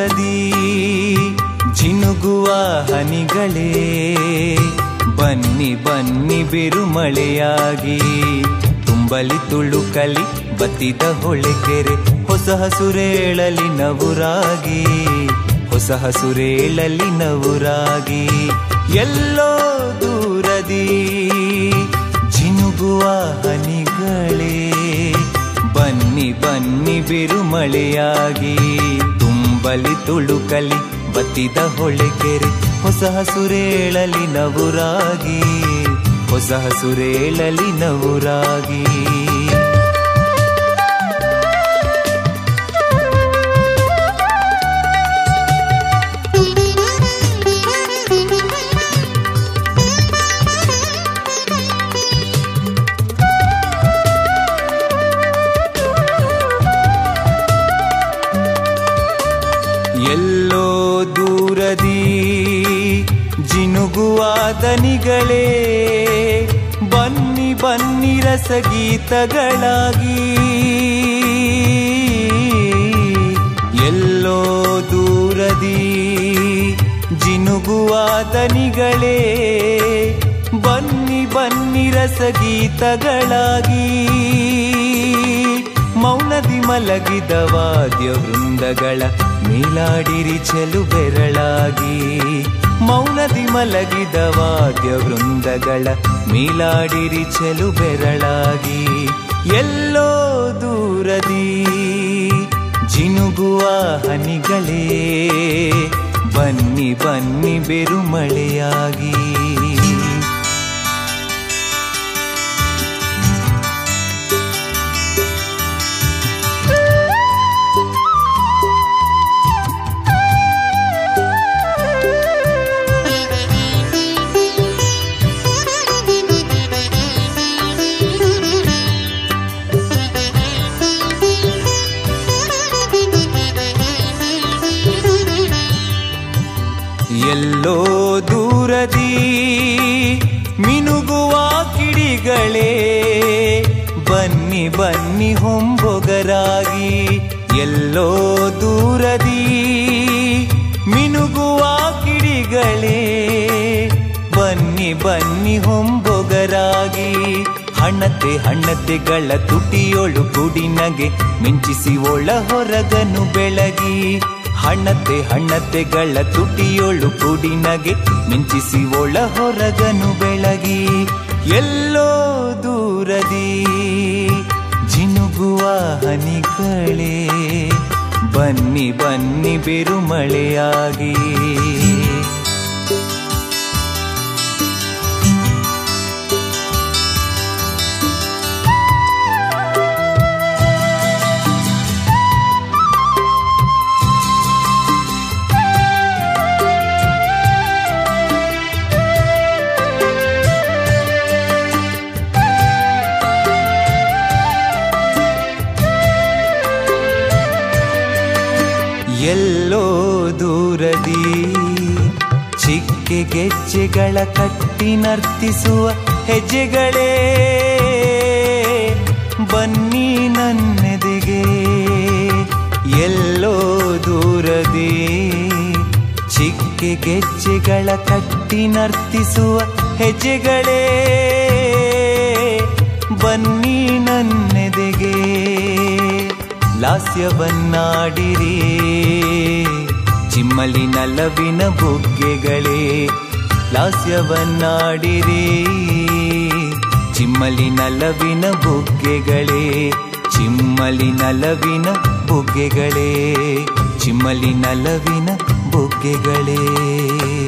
ದೂರದಿ ಜಿನುಗುವ ಹನಿಗಳೇ ಬನ್ನಿ ಬನ್ನಿ ಬಿರುಮಳೆಯಾಗಿ ತುಂಬಲಿ ತುಳುಕಲಿ ಬತ್ತಿದ ಹೊಳೆಕೆರೆ ಹೊಸ ಹಸುರೇಳಲಿ ನವುರಾಗಿ ಹೊಸ ಹಸುರೇಳಲಿ ನವುರಾಗಿ ಎಲ್ಲೋ ದೂರದಿ ಜಿನುಗುವ ಹನಿಗಳೇ ಬನ್ನಿ ಬನ್ನಿ ಬಿರುಮಳೆಯಾಗಿ ತುಂಬಲಿ ತುಳುಕಲಿ ಬತ್ತಿದ ಹೊಳೆಕೆರೆ ಹೊಸ ಹಸುರೇಳಲಿ ನವುರಾಗಿ ಹೊಸ ಹಸುರೇಳಲಿ ನವುರಾಗಿ ಎಲ್ಲೋ ದೂರದಿ ಜಿನುಗುವ ದನಿಗಳೇ ಬನ್ನಿ ಬನ್ನಿ ರಸಗೀತಗಳಾಗಿ ಎಲ್ಲೋ ದೂರದಿ ಜಿನುಗುವ ದನಿಗಳೇ ಬನ್ನಿ ಬನ್ನಿ ರಸಗೀತಗಳಾಗಿ ಮೌನದಿ ಮಲಗಿದ ವಾದ್ಯ ವೃಂದಗಳ ಮೇಲಾಡಿರಿ ಚೆಲು ಬೆರಳಾಗಿ ಮೌನದಿ ಮಲಗಿದ ವಾದ್ಯ ವೃಂದಗಳ ಮೇಲಾಡಿರಿ ಚೆಲು ಬೆರಳಾಗಿ ಎಲ್ಲೋ ದೂರದಿ ಜಿನುಗುವ ಹನಿಗಳೇ ಬನ್ನಿ ಬನ್ನಿ ಬೆರುಮಳೆಯಾಗಿ ಎಲ್ಲೋ ದೂರದಿ ಮಿನುಗುವ ಕಿಡಿಗಳೇ ಬನ್ನಿ ಬನ್ನಿ ಹೊಂಬೊಗರಾಗಿ ಎಲ್ಲೋ ದೂರದಿ ಮಿನುಗುವ ಕಿಡಿಗಳೇ ಬನ್ನಿ ಬನ್ನಿ ಹೊಂಬೊಗರಾಗಿ ಹಣ್ಣತೆ ಹಣ್ಣತೆಗಳ ತುಟಿಯೊಳು ಕುಡಿನಗೆ ಮಿಂಚಿಸಿ ಒಳ ಹೊರಗನು ಬೆಳಗಿ ಹಣ್ಣತೆ ಹಣ್ಣತೆಗಳ ತುಟಿಯೊಳು ಕುಡಿನಗೆ ಮಿಂಚಿಸಿ ಒಳ ಹೊರಗನು ಬೆಳಗಿ ಎಲ್ಲೋ ದೂರದಿ ಜಿನುಗುವ ಹನಿಗಳೇ ಬನ್ನಿ ಬನ್ನಿ ಬಿರುಮಳೆಯಾಗಿ ಎಲ್ಲೋ ದೂರದಿ ಚಿಕ್ಕೆ ಗೆಜ್ಜೆಗಳ ಕಟ್ಟಿ ನರ್ತಿಸುವ ಹೆಜ್ಜೆಗಳೇ ಬನ್ನಿ ನನ್ನೆದೆಗೆ ಎಲ್ಲೋ ದೂರದಿ ಚಿಕ್ಕೆ ಗೆಜ್ಜೆಗಳ ಕಟ್ಟಿ ನರ್ತಿಸುವ ಹೆಜ್ಜೆಗಳೇ ಬನ್ನಿ ನನ್ನೆದೆಗೆ ಲಾಸ್ಯವನ್ನಾಡಿರಿ ಚಿಮ್ಮಲಿ ನಲವಿನ ಬುಗ್ಗೆಗಳೇ ಲಾಸ್ಯವನ್ನಾಡಿರಿ ಚಿಮ್ಮಲಿ ನಲವಿನ ಬುಗ್ಗೆಗಳೇ ಚಿಮ್ಮಲಿ ನಲವಿನ ಬುಗ್ಗೆಗಳೇ ಚಿಮ್ಮಲಿ ನಲವಿನ ಬುಗ್ಗೆಗಳೇ